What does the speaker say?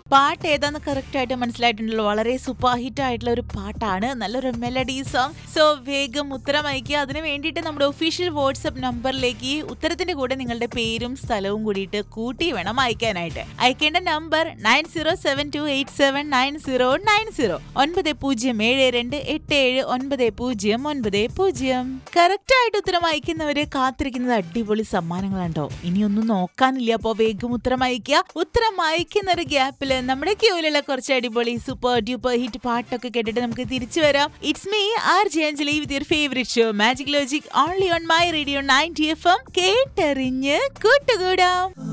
പാട്ട് ഏതാന്ന് കറക്റ്റ് ആയിട്ട് മനസ്സിലായിട്ടുണ്ടല്ലോ വളരെ സൂപ്പർ ഹിറ്റ് ആയിട്ടുള്ള ഒരു പാട്ടാണ് നല്ലൊരു മെലഡി സോങ് സോ വേഗം ഉത്തരം അയക്കുക അതിന് വേണ്ടിയിട്ട് നമ്മുടെ ഒഫീഷ്യൽ വാട്സ്ആപ്പ് നമ്പറിലേക്ക് ഉത്തരത്തിന്റെ കൂടെ നിങ്ങളുടെ പേരും സ്ഥലവും കൂടിയിട്ട് കൂട്ടി വേണം അയക്കാനായിട്ട് അയക്കേണ്ട number nine zero seven two eight seven nine zero nine zero ഒൻപത് പൂജ്യം ഏഴ് രണ്ട് എട്ട് ഏഴ് ഒൻപത് പൂജ്യം ഒൻപത് പൂജ്യം കറക്റ്റ് ആയിട്ട് ഉത്തരം അയക്കുന്നവര് കാത്തിരിക്കുന്നത് അടിപൊളി സമ്മാനങ്ങളുണ്ടോ ഇനിയൊന്നും നോക്കാനില്ല അപ്പോ വേഗം ഉത്തരം അയക്കുക ഉത്തരം അയക്കുന്ന ഒരു ഗ്യാപ്പില് നമ്മുടെ ക്യൂലുള്ള കുറച്ച് അടിപൊളി സൂപ്പർ ഡ്യൂപ്പർ ഹിറ്റ് പാട്ടൊക്കെ കേട്ടിട്ട് നമുക്ക് തിരിച്ചു വരാം it's me R J Anjali with your favourite show magic logic only on my radio ninety F M കേട്ടറിഞ്ഞ് കൂട്ടുകൂടാം